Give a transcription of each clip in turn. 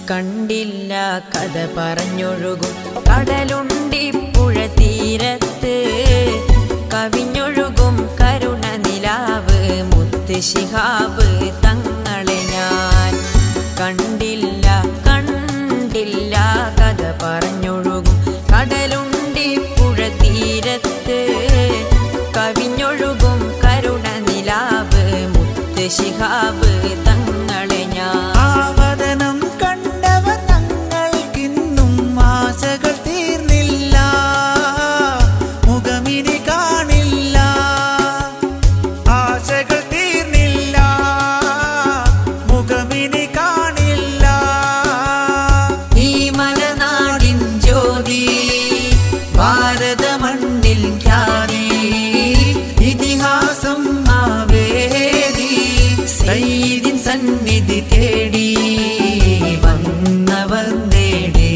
കണ്ടില്ല കഥ പറഞ്ഞൊഴുകും കടലുണ്ടി പുഴ തീരത്ത് കവിഞ്ഞൊഴുകും കരുണ നിലാവ് മുത്ത് ശിഹാബ് തങ്ങളെ ഞാൻ കണ്ടില്ല കണ്ടില്ല കഥ പറഞ്ഞൊഴുകും കടലുണ്ടി പുഴ തീരത്ത് കവിഞ്ഞൊഴുകും കരുണ നിലാവ് മുത്ത് ശിഹാബ് തങ്ങളെ ഞാൻ ആവതനം കണ്ടവ തങ്ങൾക്കിന്നും ആശകൾ തീർന്നില്ല മുഖമിനി കാണില്ല ആശകൾ തീർന്നില്ല മുഖമിനി കാണില്ല ഈ മലനാടിൻ ജ്യോതി ഭാരത മണ്ണിൽ ഖ്യാതി ഇതിഹാസം ആവേദി സൈദിൻ സന്നിധി തേടി വന്നവർ നേടി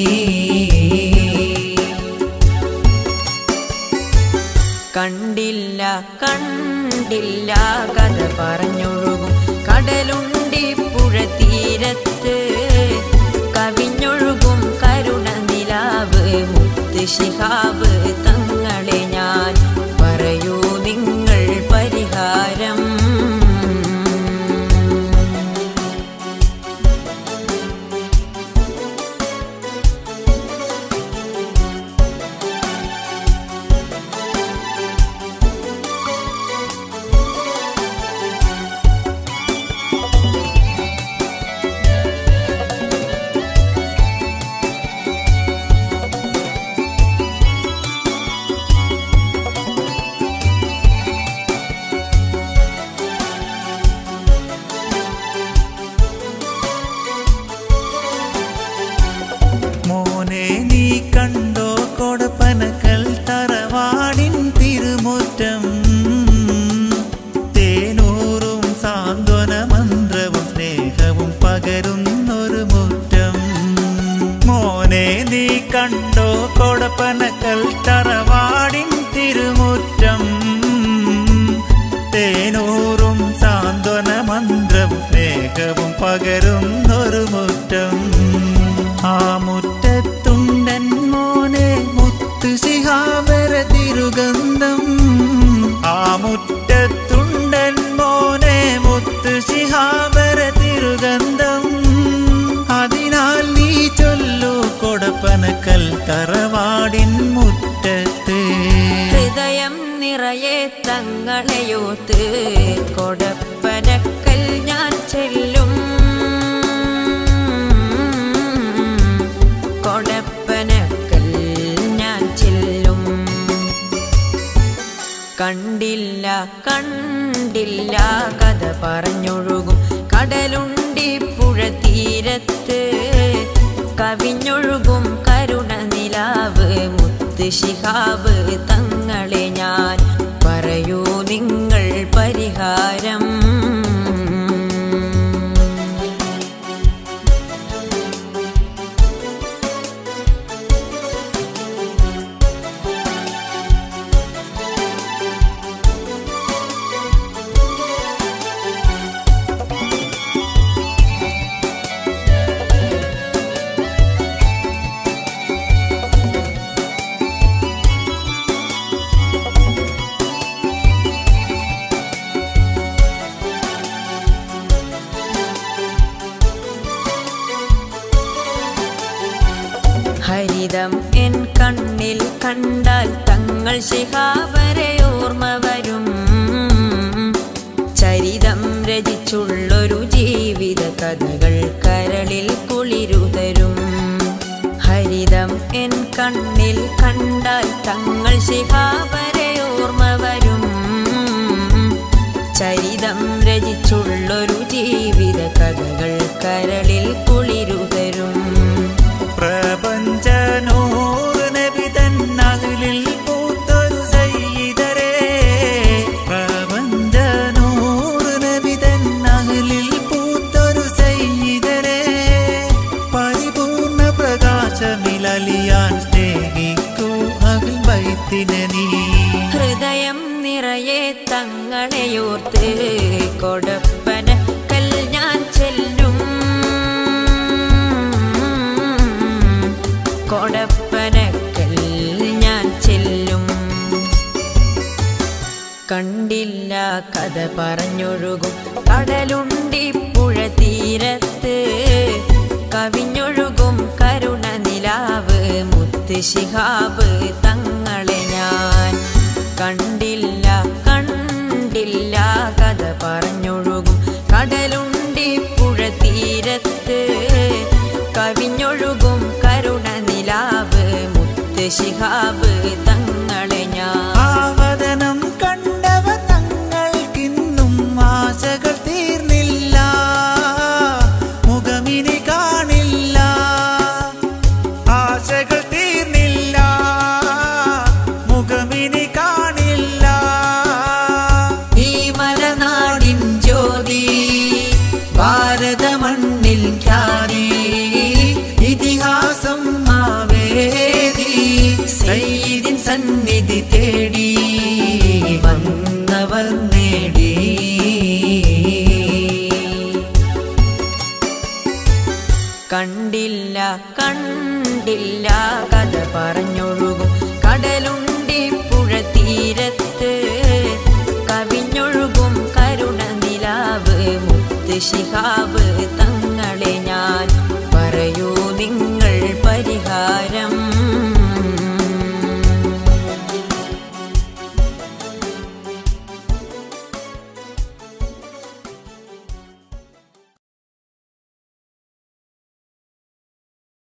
കണ്ടില്ല കണ്ടില്ല കഥ പറഞ്ഞൊഴുകും കടലുണ്ടി പുഴ തീരത്ത് കവിഞ്ഞൊഴുകും കരുണ നിലാവ് മുത്ത് ശിഹാബ് തങ്ങളെ ഞാൻ പറയൂ നിങ്ങൾ പരിഹാരം മോനെ നീ കണ്ടോ കൊടപ്പനക്കൽ തറവാടിൻ തിരുമുറ്റം തേനൂറും സാന്ത്വന മന്ത്രവും സ്നേഹവും പകരുന്നൊരു മുറ്റം മോനെ നീ കണ്ടോ കൊടപ്പനക്കൽ തറവാടിൻ തിരുമുറ്റം തേനൂറും സാന്ത്വന മന്ത്രവും സ്നേഹവും പകരുന്നൊരു മുറ്റം ആ മുറ്റത്തുണ്ടൻ മോനെ മുത്തു ശിഹാവര തിരുഗന്ധം ആ മുറ്റത്തുണ്ടൻ മോനെ മുത്തു ശിഹാവര തിരുഗന്ധം അതിനാൽ നീ ചൊല്ലു കൊടപ്പനക്കൽ തറവാടിൻ മുറ്റത്ത് ഹൃദയം നിറയെ തങ്ങളെയോത്ത് കൊടപ്പനക്കൽ ഞാൻ ചെല്ലും കൊടപ്പനക്കൽ ഞാൻ ചെല്ലും കണ്ടില്ല കണ്ടില്ല കഥ പറഞ്ഞൊഴുകും കടലുണ്ടി പുഴ തീരത്ത് കവിഞ്ഞൊഴുകും കരുണ നിലാവ് മുത്ത് ശിഹാബ് തങ്ങളെ ഞാൻ പറയൂ നിങ്ങൾ പരിഹാരം ഹരിതം എൻ കണ്ണിൽ കണ്ടാൽ തങ്ങൾ ശിഹാവരെ ഓർമ്മ വരും ചരിതം രചിച്ചുള്ളൊരു ജീവിത കഥകൾ കരളിൽ കുളിരുതരും ഹരിതം എൻ കണ്ണിൽ കണ്ടാൽ തങ്ങൾ ശിഹാവരെ ഓർമ്മ വരും ചരിതം രചിച്ചുള്ളൊരു ജീവിത കഥകൾ കരളിൽ കുളിരുതരും പ്രപഞ്ചനൂർ നബി തന്നകലിൽ പൂത്തൊരു സയ്യിദരേ പ്രപഞ്ചനൂർ നബി തന്നകലിൽ പൂത്തൊരു സയ്യിദരേ പരിപൂർണ പ്രകാശമിലലിയാൻ സ്നേഹിക്കൂ അകൽ വൈത്തിനെ നീ ഹൃദയം നിറയെ തങ്ങളെയോർത്ത് കൊടപ്പന കൽ ഞാൻ ചെല്ലും കൊടപ്പനക്കൽ ഞാൻ ചെല്ലും കണ്ടില്ല കഥ പറഞ്ഞൊഴുകും കടലുണ്ടി പുഴ തീരത്ത് കവിഞ്ഞൊഴുകും കരുണ നിലാവ് മുത്ത് ശിഹാബ് തങ്ങളെ ഞാൻ കണ്ടില്ല കണ്ടില്ല കഥ പറഞ്ഞൊഴുകും കടലുണ്ടി പുഴ തീരത്ത് കവിഞ്ഞൊഴുകും കരുണ നിലാവ് മുത്ത് ശിഹാബ് തങ്ങളെ ഞാൻ ആവതനം കണ്ടവ തങ്ങൾക്കിന്നും ആശകൾ തീർന്നില്ല മുഖമിനി കാണില്ല ആശകൾ തീർന്നില്ല മുഖമിനി കാണില്ല ഈ മലനാടിൻ ജ്യോതി ഭാരത മണ്ണിൽ ഖ്യാതി ഇതിഹാസം ആവേദി സയ്യിദിൻ സന്നിധി തേടി വന്നവർ നേടി കണ്ടില്ല കണ്ടില്ല കഥ പറഞ്ഞൊഴുകും കടലുണ്ടി പുഴ തീരത്ത് കവിഞ്ഞൊഴുകും കരുണ നിലാവ് മുത്ത് ശിഹാബ് തങ്ങൾ